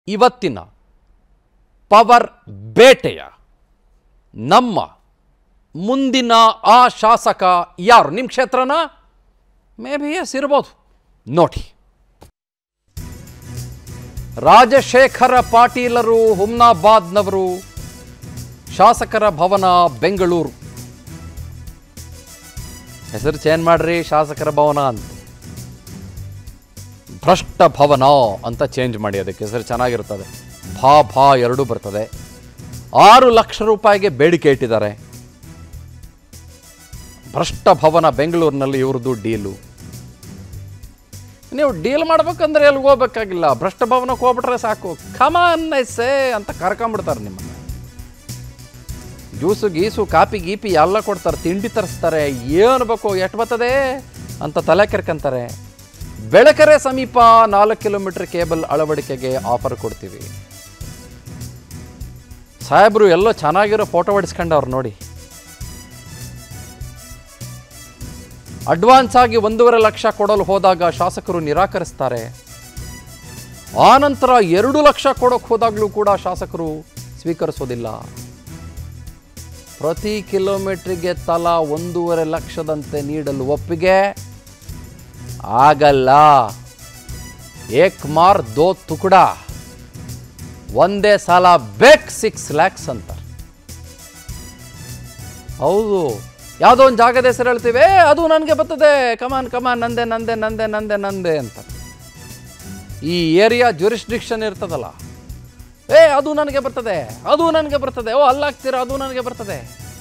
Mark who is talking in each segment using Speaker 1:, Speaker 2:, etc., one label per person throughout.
Speaker 1: ಇವತ್ತಿನ ಪವರ್ ಬೇಟೆಯ ನಮ್ಮ ಮುಂದಿನ ಆ ಶಾಸಕ ಯಾರು ನಿಮ್ಮ ಕ್ಷೇತ್ರನ ಮೇ ಬಿ ಎಸ್ ಇರ್ಬೋದು ನೋಡಿ ರಾಜಶೇಖರ ಪಾಟೀಲರು ಹುಮ್ನಾಬಾದ್ನವರು ಶಾಸಕರ ಭವನ ಬೆಂಗಳೂರು ಹೆಸರು ಚೇಂಜ್ ಮಾಡ್ರಿ ಶಾಸಕರ ಭವನ ಅಂತ ಭ್ರಷ್ಟ ಭವನ ಅಂತ ಚೇಂಜ್ ಮಾಡಿ ಅದಕ್ಕೆ ಹೆಸರು ಚೆನ್ನಾಗಿರ್ತದೆ ಭಾ ಭಾ ಎರಡೂ ಬರ್ತದೆ ಆರು ಲಕ್ಷ ರೂಪಾಯಿಗೆ ಬೇಡಿಕೆ ಇಟ್ಟಿದ್ದಾರೆ ಭ್ರಷ್ಟ ಭವನ ಬೆಂಗಳೂರಿನಲ್ಲಿ ಇವ್ರದ್ದು ಡೀಲು ನೀವು ಡೀಲ್ ಮಾಡ್ಬೇಕಂದ್ರೆ ಎಲ್ಲಿಗೆ ಹೋಗ್ಬೇಕಾಗಿಲ್ಲ ಭ್ರಷ್ಟ ಭವನಕ್ಕೆ ಹೋಗ್ಬಿಟ್ರೆ ಸಾಕು ಖಮಾನ್ ಎಸ್ಸೆ ಅಂತ ಕರ್ಕೊಂಬಿಡ್ತಾರೆ ನಿಮ್ಮನ್ನು ಜ್ಯೂಸು ಗೀಸು ಕಾಪಿ ಗೀಪಿ ಎಲ್ಲ ಕೊಡ್ತಾರೆ ತಿಂಡಿ ತರಿಸ್ತಾರೆ ಏನು ಬೇಕು ಎಷ್ಟು ಬರ್ತದೆ ಅಂತ ತಲೆ ಕೆರ್ಕಂತಾರೆ ಬೆಳಕೆರೆ ಸಮೀಪ ನಾಲ್ಕು ಕಿಲೋಮೀಟರ್ ಕೇಬಲ್ ಅಳವಡಿಕೆಗೆ ಆಫರ್ ಕೊಡ್ತೀವಿ ಸಾಹೇಬರು ಎಲ್ಲೋ ಚೆನ್ನಾಗಿರೋ ಫೋಟೋ ಹೊಡಿಸ್ಕೊಂಡವ್ರು ನೋಡಿ ಅಡ್ವಾನ್ಸ್ ಆಗಿ ಒಂದೂವರೆ ಲಕ್ಷ ಕೊಡಲು ಹೋದಾಗ ಶಾಸಕರು ನಿರಾಕರಿಸ್ತಾರೆ ಆನಂತರ ಎರಡು ಲಕ್ಷ ಕೊಡೋಕೆ ಹೋದಾಗಲೂ ಕೂಡ ಶಾಸಕರು ಸ್ವೀಕರಿಸೋದಿಲ್ಲ ಪ್ರತಿ ಕಿಲೋಮೀಟ್ರಿಗೆ ತಲಾ ಒಂದೂವರೆ ಲಕ್ಷದಂತೆ ನೀಡಲು ಒಪ್ಪಿಗೆ ಆಗಲ್ಲ ಏಕ್ ಮಾರ್ ದೋ ತುಕುಡ ಒಂದೇ ಸಲ ಬೇಕ್ ಸಿಕ್ಸ್ ಲ್ಯಾಕ್ಸ್ ಅಂತಾರೆ ಹೌದು ಯಾವುದೋ ಒಂದು ಜಾಗದ ಹೆಸರು ಹೇಳ್ತೀವಿ "ಏ, ಅದು ನನಗೆ ಬರ್ತದೆ ಕಮಾನ್ ಕಮಾನ್ ನಂದೆ ನಂದೆ ನಂದೆ ನಂದೆ ನಂದೆ ಅಂತ ಈ ಏರಿಯಾ ಜ್ಯೂರಿಸ್ಡಿಕ್ಷನ್ ಇರ್ತದಲ್ಲ ಏ ಅದು ನನಗೆ ಬರ್ತದೆ ಅದು ನನಗೆ ಬರ್ತದೆ ಓ ಅಲ್ಲಾಗ್ತೀರ ಅದು ನನಗೆ ಬರ್ತದೆ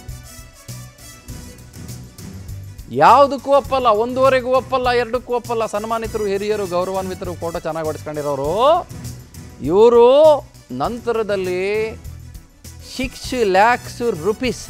Speaker 1: ಯಾವುದಕ್ಕೂ ಒಪ್ಪಲ್ಲ ಒಂದೂವರೆಗೂ ಒಪ್ಪಲ್ಲ ಎರಡಕ್ಕೂ ಒಪ್ಪಲ್ಲ ಸನ್ಮಾನಿತರು ಹಿರಿಯರು ಗೌರವಾನ್ವಿತರು ಫೋಟೋ ಚೆನ್ನಾಗಿ ಹೊಡಿಸ್ಕೊಂಡಿರೋರು ಇವರು ನಂತರದಲ್ಲಿ ಸಿಕ್ಸ್ ಲ್ಯಾಕ್ಸ್ ರುಪೀಸ್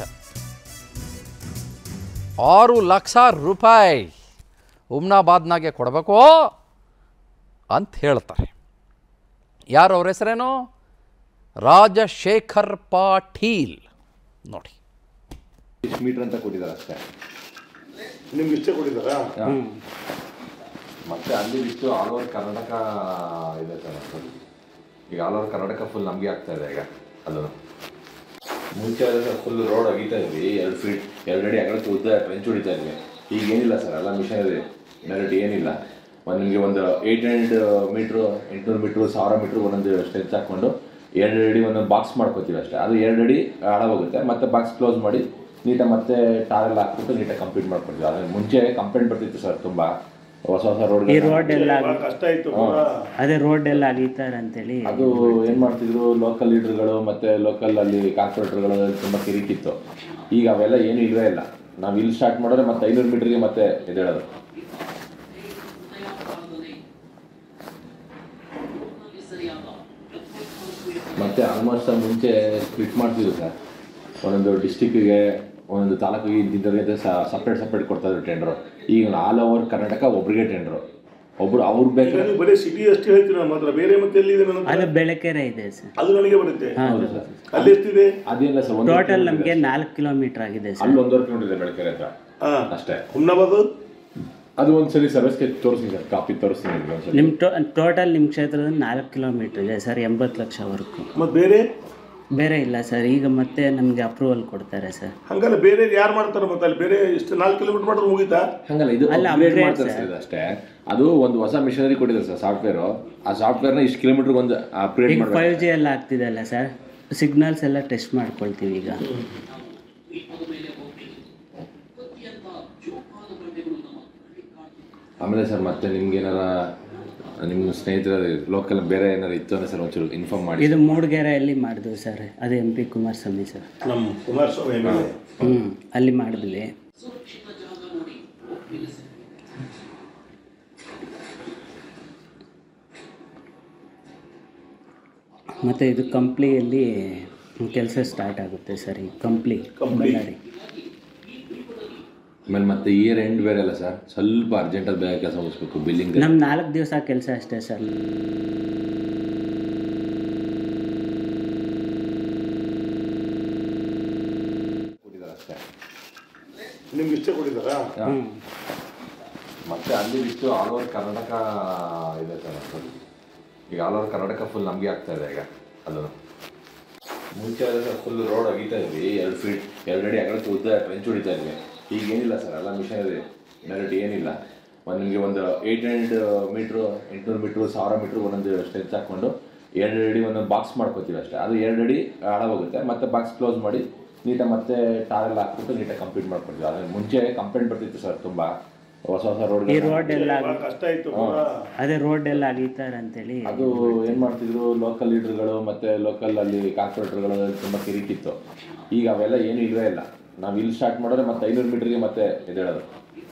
Speaker 1: ಆರು ಲಕ್ಷ ರೂಪಾಯಿ ಉಮ್ನಾಬಾದ್ನಾಗೆ ಕೊಡಬೇಕು ಅಂತ ಹೇಳ್ತಾರೆ ಯಾರು ಅವ್ರ ಹೆಸರೇನು ರಾಜಶೇಖರ್ ಪಾಟೀಲ್ ನೋಡಿ
Speaker 2: ಇಷ್ಟು ಮೀಟರ್ ಅಂತ ಕೊಟ್ಟಿದ್ದಾರೆ ಅಷ್ಟೇ
Speaker 3: ನಿಮ್ಗೆ ಇಷ್ಟೇ ಕೊಟ್ಟಿದ್ದಾರಾ
Speaker 2: ಮತ್ತೆ ಅಲ್ಲಿ ಇಷ್ಟು ಆಲ್ ಓವರ್ ಕರ್ನಾಟಕ ಇದೆ ಸರ್ ಅಷ್ಟೊಂದು. ಈಗ ಆಲ್ ಓವರ್ ಕರ್ನಾಟಕ ಫುಲ್ ನಮಗೆ ಆಗ್ತಾ ಇದೆ ಈಗ ಅದು ಮುಂಚೆ ಸರ್ ಫುಲ್ ರೋಡ್ ಅಗಿತಾ ಇದ್ವಿ ಎರಡು ಫೀಟ್ ಎರಡು ಅಡಿ ಅಗಲಕ್ಕೆ ಉದ್ದ ಟ್ರೆಂಚ್ ಹೊಡಿತಾ ಇದ್ವಿ ಈಗ ಏನಿಲ್ಲ ಸರ್ ಎಲ್ಲ ಮಿಷನ್ ಇದೆ ಡೈರೆಕ್ಟ್ ಏನಿಲ್ಲ ಒಂದು ನಿಮಗೆ ಒಂದು ಏಯ್ಟ್ ಹಂಡ್ರೆಡ್ ಮೀಟ್ರು ಎಂಟುನೂರು ಮೀಟ್ರು ಸಾವಿರ ಮೀಟ್ರು ಒಂದೊಂದು ಸ್ಟ್ರೆಂಚ್ ಹಾಕ್ಕೊಂಡು ಎರಡು ಅಡಿ ಒಂದೊಂದು ಬಾಕ್ಸ್ ಮಾಡ್ಕೋತೀವಿ ಅಷ್ಟೇ ಅದು ಎರಡು ಅಡಿ ಆಳವಾಗುತ್ತೆ ಮತ್ತೆ ಬಾಕ್ಸ್ ಕ್ಲೋಸ್ ಮಾಡಿ ನೀಟಾಗಿ ಮತ್ತೆ ಟಾರೆಲ್ಲ ಹಾಕ್ಬಿಟ್ಟು ನೀಟಾಗಿ ಕಂಪ್ಲೀಟ್ ಮಾಡ್ಕೊಡ್ತೀವಿ ಅದ್ರ ಮುಂಚೆ ಕಂಪ್ಲೇಂಟ್ ಬರ್ತಿತ್ತು ಸರ್ ತುಂಬ ಹೊಸ ಹೊಸ ರೋಡ್
Speaker 4: ಈ ರೋಡ್ ಎಲ್ಲ
Speaker 3: ಬಹಳ ಕಷ್ಟ ಇತ್ತು ಪೂರಾ
Speaker 4: ಅದೇ ರೋಡ್ ಎಲ್ಲ ಅಗೀತಾರೆ ಅಂತೇಳಿ
Speaker 2: ಅದು ಏನ್ ಮಾಡ್ತಿದ್ರು ಲೋಕಲ್ ಲೀಡರ್ಗಳು ಮತ್ತೆ ಲೋಕಲ್ ಅಲ್ಲಿ ಕಾರ್ಪೊರೇಟರ್ಗಳು ತುಂಬಾ ಕಿರಿಕಿತ್ತು ಈಗ ಅವೆಲ್ಲ ಏನು ಇಲ್ವೇ ಇಲ್ಲ ನಾವು ಇಲ್ಲಿ ಸ್ಟಾರ್ಟ್ ಮಾಡಿದ್ರೆ ಮತ್ತೆ ಐನೂರು ಮೀಟರ್ಗೆ ಮತ್ತೆ ಎದ್ದೇಳೋದು ಮತ್ತೆ ಆಲ್ಮೋಸ್ಟ್ ಮುಂಚೆ ಸ್ಪ್ಲಿಟ್ ಮಾಡ್ತಿದ್ರು ಸರ್ ಒಂದೊಂದು ಡಿಸ್ಟಿಕ್ಕಿಗೆ ಒಂದೊಂದು ತಾಲೂಕಿಗೆ ಇಂತಿದ್ದವ್ರಿಗೆ ಸಪ್ರೇಟ್ ಸಪ್ರೇಟ್ ಕೊಡ್ತಾ ಇದ್ರು ಟೆಂಡರು ಈಗ ಆಲ್ ಓವರ್ ಕರ್ನಾಟಕ ಒಬ್ರಿಗೆ ಟೆಂಡರು ಒಬ್ರು ಅವ್ರು
Speaker 3: ಈಗ
Speaker 2: ಬೇಕಾದ್ರೆ
Speaker 3: ನೀವು ಬರೀ ಸಿಟಿ ಅಷ್ಟೇ ಹೇಳ್ತೀರ ನಮ್ಮ ಹತ್ರ ಬೇರೆ ಮತ್ತೆ ಎಲ್ಲಿದೆ ನನ್ನ ಹತ್ರ?
Speaker 4: ಅದು ಬೆಳಕೆರೆ ಇದೆ ಸರ್
Speaker 3: ಅದು ನನಗೆ ಬರುತ್ತೆ
Speaker 2: ಹೌದು ಸರ್
Speaker 3: ಅಲ್ಲಿ ಎಷ್ಟಿದೆ
Speaker 2: ಅದೇನಿಲ್ಲ ಸರ್ ಒಂದು
Speaker 4: ಟೋಟಲ್ ನಮಗೆ ನಾಲ್ಕು ಕಿಲೋಮೀಟರ್ ಆಗಿದೆ ಸರ್
Speaker 2: ಅಲ್ಲಿ ಒಂದೂವರೆ ಕಿಲೋಮೀಟರ್ ಇದೆ ಬೆಳಕೆರೆ ಹತ್ರ
Speaker 3: ಹಾ
Speaker 2: ಅಷ್ಟೇ
Speaker 3: ಹುಮ್ನಾಬಾದ್
Speaker 2: ಅದು ಒಂದ್ಸಲಿ ಸರ್ವಿಸ್ಗೆ ತೋರಿಸ್ತೀನಿ ಸರ್ ಕಾಪಿ ತೋರಿಸ್ತೀನಿ ನಿಮ್ಗೆ ಒಂದ್ಸಲಿ
Speaker 4: ನಿಮ್ಮ ಟೋ ಟೋಟಲ್ ನಿಮ್ಮ ಕ್ಷೇತ್ರದಲ್ಲಿ ನಾಲ್ಕು ಕಿಲೋಮೀಟರ್ ಇದೆ ಸರ್ ಎಂಬತ್ತು ಲಕ್ಷವರೆಗೂ
Speaker 3: ಮತ್ತೆ ಬೇರೆ
Speaker 4: ಬೇರೆ ಇಲ್ಲ ಸರ್ ಈಗ ಮತ್ತೆ ನಮಗೆ ಅಪ್ರೂವಲ್ ಕೊಡ್ತಾರೆ ಸರ್
Speaker 3: ಹಂಗಲ್ಲ ಬೇರೆ ಯಾರು ಮಾಡ್ತಾರೆ ಮತ್ತೆ ಅಲ್ಲಿ ಬೇರೆ ಇಷ್ಟು ನಾಲ್ಕು ಕಿಲೋಮೀಟರ್ ಮಾಡಿದ್ರೆ ಮುಗೀತಾ
Speaker 2: ಹಂಗಲ್ಲ ಇದು
Speaker 4: ಅಲ್ಲ,
Speaker 2: ಅಪ್ಗ್ರೇಡ್
Speaker 4: upgrade
Speaker 2: ಮಾಡ್ತಾರೆ ಸರ್ ಇದು ಅಷ್ಟೇ ಅದು ಒಂದು ಹೊಸ ಮಿಷನರಿ ಕೊಟ್ಟಿದ್ದಾರೆ ಸರ್ ಸಾಫ್ಟ್ವೇರು ಆ ಸಾಫ್ಟ್ವೇರ್ನ ಇಷ್ಟು ಕಿಲೋಮೀಟರ್ ಒಂದು ಅಪ್ಗ್ರೇಡ್
Speaker 4: ಈಗ
Speaker 2: ಮಾಡಬೇಕು
Speaker 4: ಫೈವ್ ಜಿ ಎಲ್ಲ ಆಗ್ತಿದೆಲ್ಲ ಸರ್ ಸಿಗ್ನಲ್ಸ್ ಎಲ್ಲ ಟೆಸ್ಟ್ ಮಾಡ್ಕೊಳ್ತೀವಿ ಈಗ
Speaker 2: ಆಮೇಲೆ ಸರ್ ಮತ್ತೆ ನಿಮ್ಗೆ ಏನಾರ ನಿಮ್ಮ ಸ್ನೇಹಿತರ ಲೋಕಲ್ ಬೇರೆ ಏನಾರು ಇತ್ತು ಅಂದ್ರೆ ಸರ್ ಒಂಚೂರು ಇನ್ಫಾರ್ಮ್ ಮಾಡಿ
Speaker 4: ಇದು ಮೂಡಿಗೆರೆಯಲ್ಲಿ ಮಾಡಿದ್ವಿ ಸರ್ ಅದು ಎಂ ಪಿ ಕುಮಾರಸ್ವಾಮಿ ಸರ್
Speaker 3: ನಮ್ಮ ಕುಮಾರಸ್ವಾಮಿ ಎಮ್ ಎಲ್ ಎ
Speaker 4: ಹ್ಞೂ ಅಲ್ಲಿ ಮಾಡಿದ್ವಿ ಮತ್ತು ಇದು ಕಂಪ್ಲಿಯಲ್ಲಿ ಕೆಲಸ ಸ್ಟಾರ್ಟ್ ಆಗುತ್ತೆ ಸರ್ ಈ ಕಂಪ್ಲಿ ಬಳ್ಳಾರಿ
Speaker 2: ಆಮೇಲೆ ಮತ್ತೆ ಇಯರ್ ಎಂಡ್ ಬೇರೆ ಅಲ್ಲ ಸರ್ ಸ್ವಲ್ಪ ಅರ್ಜೆಂಟಲ್ಲಿ ಬೇಗ ಕೆಲಸ ಮುಗಿಸ್ಬೇಕು ಬಿಲ್ಲಿಂಗ್
Speaker 4: ನಮ್ಮ ನಾಲ್ಕು ದಿವಸ ಕೆಲಸ ಅಷ್ಟೇ ಸರ್
Speaker 2: ಕೊಟ್ಟಿದ್ದಾರೆ ಅಷ್ಟೇ
Speaker 3: ನಿಮ್ಗೆ ಇಷ್ಟೇ ಕೊಟ್ಟಿದ್ದಾರಾ
Speaker 2: ಮತ್ತೆ ಅಲ್ಲಿ ಇಷ್ಟು ಆಲ್ ಓವರ್ ಕರ್ನಾಟಕ ಇದೆ ಸರ್ ಅಷ್ಟೊಂದು. ಈಗ ಆಲ್ ಓವರ್ ಕರ್ನಾಟಕ ಫುಲ್ ನಮಗೆ ಆಗ್ತಾ ಇದೆ ಈಗ ಅದನ್ನು ಮುಂಚೆ ಆದರೆ ಸರ್ ಫುಲ್ ರೋಡ್ ಅಗಿತಾ ಇದ್ವಿ ಎರಡು ಫೀಟ್ ಎರಡು ಅಡಿ ಅಗಲಕ್ಕೆ ಉದ್ದ ಟ್ರೆಂಚ್ ಹೊಡಿತಾ ಇದ್ವಿ ಈಗ ಏನಿಲ್ಲ ಸರ್ ಎಲ್ಲ ಮಿಷನ್ ಇದೆ ಡೈರೆಕ್ಟ್ ಏನಿಲ್ಲ ಒಂದು ನಿಮಗೆ ಒಂದು ಏಯ್ಟ್ ಹಂಡ್ರೆಡ್ ಮೀಟ್ರು ಎಂಟುನೂರು ಮೀಟ್ರು ಸಾವಿರ ಮೀಟ್ರು ಒಂದೊಂದು ಸ್ಟ್ರೆಂತ್ ಹಾಕ್ಕೊಂಡು ಎರಡು ಅಡಿ ಒಂದೊಂದು ಬಾಕ್ಸ್ ಮಾಡ್ಕೋತೀವಿ ಅಷ್ಟೇ ಅದು ಎರಡು ಅಡಿ ಆಳವಾಗುತ್ತೆ ಮತ್ತೆ ಬಾಕ್ಸ್ ಕ್ಲೋಸ್ ಮಾಡಿ ನೀಟಾಗಿ ಮತ್ತೆ ಟಾರೆಲ್ಲ ಹಾಕ್ಬಿಟ್ಟು ನೀಟಾಗಿ ಕಂಪ್ಲೀಟ್ ಮಾಡ್ಕೊಡ್ತೀವಿ ಅದ್ರ ಮುಂಚೆ ಕಂಪ್ಲೇಂಟ್ ಬರ್ತಿತ್ತು ಸರ್ ತುಂಬ ಹೊಸ ಹೊಸ ರೋಡ್
Speaker 4: ಈ ರೋಡ್ ಎಲ್ಲ
Speaker 3: ಭಾಳ ಕಷ್ಟ ಆಯ್ತು ಪೂರಾ
Speaker 4: ಅದೇ ರೋಡ್ ಎಲ್ಲ ಅಗೀತಾರೆ ಅಂತೇಳಿ
Speaker 2: ಅದು ಏನ್ ಮಾಡ್ತಿದ್ರು ಲೋಕಲ್ ಲೀಡರ್ಗಳು ಮತ್ತೆ ಲೋಕಲ್ ಅಲ್ಲಿ ಕಾರ್ಪೊರೇಟರ್ಗಳು ತುಂಬಾ ಕಿರಿಕಿತ್ತು ಈಗ ಅವೆಲ್ಲ ಏನು ಇಲ್ವೇ ಇಲ್ಲ ನಾವು ಇಲ್ಲಿ ಸ್ಟಾರ್ಟ್ ಮಾಡಿದ್ರೆ ಮತ್ತೆ ಐನೂರು ಮೀಟರ್ಗೆ ಮತ್ತೆ ಎದ್ದೇಳೋದು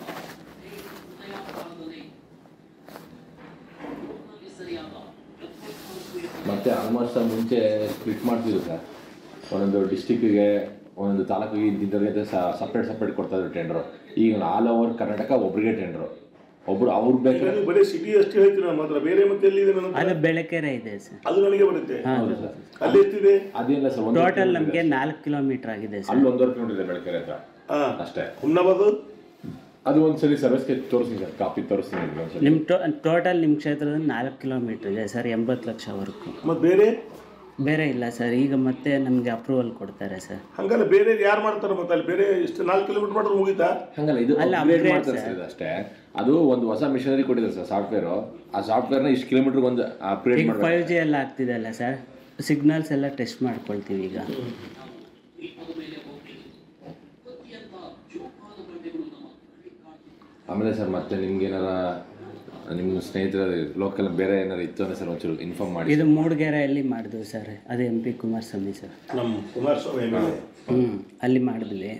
Speaker 2: ಮತ್ತೆ ಆಲ್ಮೋಸ್ಟ್ ಮುಂಚೆ ಸ್ಪ್ಲಿಟ್ ಮಾಡ್ತಿದ್ರು ಸರ್ ಒಂದೊಂದು ಡಿಸ್ಟಿಕ್ಕಿಗೆ ಒಂದೊಂದು ತಾಲೂಕಿಗೆ ಇಂತಿಂಥವ್ರಿಗೆ ಸಪ್ರೇಟ್ ಸಪ್ರೇಟ್ ಕೊಡ್ತಾ ಇದ್ರು ಟೆಂಡರು ಈಗ ಆಲ್ ಓವರ್ ಕರ್ನಾಟಕ ಒಬ್ರಿಗೆ ಟೆಂಡರು ಒಬ್ರು ಅವ್ರು
Speaker 3: ಈಗ
Speaker 2: ಬೇಕಾದ್ರೆ
Speaker 3: ನೀವು ಬರೀ ಸಿಟಿ ಅಷ್ಟೇ ಹೇಳ್ತೀರ ನಮ್ಮ ಹತ್ರ ಬೇರೆ ಮತ್ತೆ ಎಲ್ಲಿದೆ ನನ್ನ ಹತ್ರ?
Speaker 4: ಅದು ಬೆಳಕೆರೆ ಇದೆ ಸರ್
Speaker 3: ಅದು ನನಗೆ ಬರುತ್ತೆ
Speaker 2: ಹೌದು ಸರ್
Speaker 3: ಅಲ್ಲಿ ಎಷ್ಟಿದೆ
Speaker 2: ಅದೇನಿಲ್ಲ ಸರ್ ಒಂದು
Speaker 4: ಟೋಟಲ್ ನಮಗೆ ನಾಲ್ಕು ಕಿಲೋಮೀಟರ್ ಆಗಿದೆ ಸರ್
Speaker 2: ಅಲ್ಲಿ ಒಂದೂವರೆ ಕಿಲೋಮೀಟರ್ ಇದೆ ಬೆಳಕೆರೆ ಹತ್ರ
Speaker 3: ಹಾ
Speaker 2: ಅಷ್ಟೇ
Speaker 3: ಹುಮ್ನಾಬಾದ್
Speaker 2: ಅದು ಒಂದ್ಸಲಿ ಸರ್ವಿಸ್ಗೆ ತೋರಿಸ್ತೀನಿ ಸರ್ ಕಾಪಿ ತೋರಿಸ್ತೀನಿ ನಿಮ್ಗೆ ಒಂದ್ಸಲಿ
Speaker 4: ನಿಮ್ಮ ಟೋ ಟೋಟಲ್ ನಿಮ್ಮ ಕ್ಷೇತ್ರದಲ್ಲಿ ನಾಲ್ಕು ಕಿಲೋಮೀಟರ್ ಇದೆ ಸರ್ ಎಂಬತ್ತು ಲಕ್ಷವರೆಗೂ
Speaker 3: ಮತ್ತೆ ಬೇರೆ
Speaker 4: ಬೇರೆ ಇಲ್ಲ ಸರ್ ಈಗ ಮತ್ತೆ ನಮಗೆ ಅಪ್ರೂವಲ್ ಕೊಡ್ತಾರೆ ಸರ್
Speaker 3: ಹಂಗಲ್ಲ ಬೇರೆ ಯಾರು ಮಾಡ್ತಾರೆ ಮತ್ತೆ ಅಲ್ಲಿ ಬೇರೆ ಇಷ್ಟು ನಾಲ್ಕು ಕಿಲೋಮೀಟರ್ ಮಾಡಿದ್ರೆ ಮುಗೀತಾ
Speaker 2: ಹಂಗಲ್ಲ ಇದು
Speaker 4: ಅಲ್ಲ,
Speaker 2: ಅಪ್ಗ್ರೇಡ್
Speaker 4: upgrade
Speaker 2: ಮಾಡ್ತಾರೆ ಸರ್ ಇದು ಅಷ್ಟೇ ಅದು ಒಂದು ಹೊಸ ಮಿಷನರಿ ಕೊಟ್ಟಿದ್ದಾರೆ ಸರ್ ಸಾಫ್ಟ್ವೇರು ಆ ಸಾಫ್ಟ್ವೇರ್ನ ಇಷ್ಟು ಕಿಲೋಮೀಟರ್ ಒಂದು ಅಪ್ಗ್ರೇಡ್
Speaker 4: ಈಗ
Speaker 2: ಮಾಡಬೇಕು
Speaker 4: ಫೈವ್ ಜಿ ಎಲ್ಲ ಆಗ್ತಿದೆಯಲ್ಲ ಸರ್ ಸಿಗ್ನಲ್ಸ್ ಎಲ್ಲ ಟೆಸ್ಟ್ ಮಾಡ್ಕೊಳ್ತೀವಿ ಈಗ
Speaker 2: ಆಮೇಲೆ ಸರ್ ಮತ್ತೆ ನಿಮ್ಗೆ ಏನಾರ ನಿಮ್ಮ ಸ್ನೇಹಿತರ ಲೋಕಲ್ ಬೇರೆ ಏನಾರು ಇತ್ತು ಅಂದ್ರೆ ಸರ್ ಒಂಚೂರು ಇನ್ಫಾರ್ಮ್ ಮಾಡಿ
Speaker 4: ಇದು ಮೂಡಿಗೆರೆಯಲ್ಲಿ ಮಾಡಿದ್ವಿ ಸರ್ ಅದು ಎಂ ಪಿ ಕುಮಾರಸ್ವಾಮಿ ಸರ್
Speaker 3: ನಮ್ಮ ಕುಮಾರಸ್ವಾಮಿ ಎಮ್ ಎಲ್ ಎ
Speaker 4: ಹ್ಞೂ ಅಲ್ಲಿ ಮಾಡಿದ್ವಿ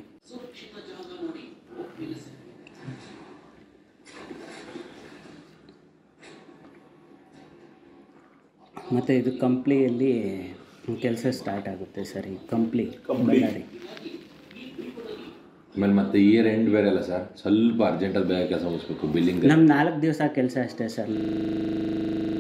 Speaker 4: ಮತ್ತು ಇದು ಕಂಪ್ಲಿಯಲ್ಲಿ ಕೆಲಸ ಸ್ಟಾರ್ಟ್ ಆಗುತ್ತೆ ಸರ್ ಈ ಕಂಪ್ಲಿ ಬಳ್ಳಾರಿ
Speaker 2: ಆಮೇಲೆ ಮತ್ತೆ ಇಯರ್ ಎಂಡ್ ಬೇರೆ ಅಲ್ಲ ಸರ್ ಸ್ವಲ್ಪ ಅರ್ಜೆಂಟಲ್ಲಿ ಬೇಗ ಕೆಲಸ ಮುಗಿಸ್ಬೇಕು ಬಿಲ್ಲಿಂಗ್
Speaker 4: ನಮ್ಮ ನಾಲ್ಕು ದಿವಸ ಕೆಲಸ ಅಷ್ಟೇ ಸರ್